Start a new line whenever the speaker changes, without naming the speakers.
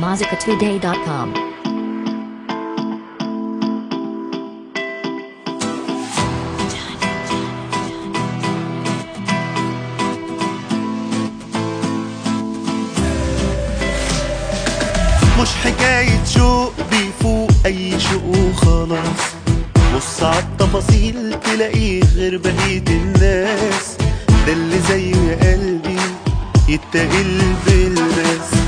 Mazikatoday.com.
مش حكاية شوق بيفوق أي شوق وخلاص بص عالتفاصيل تلاقيه غير بقية الناس ده اللي زيه يا قلبي يتقل بالبس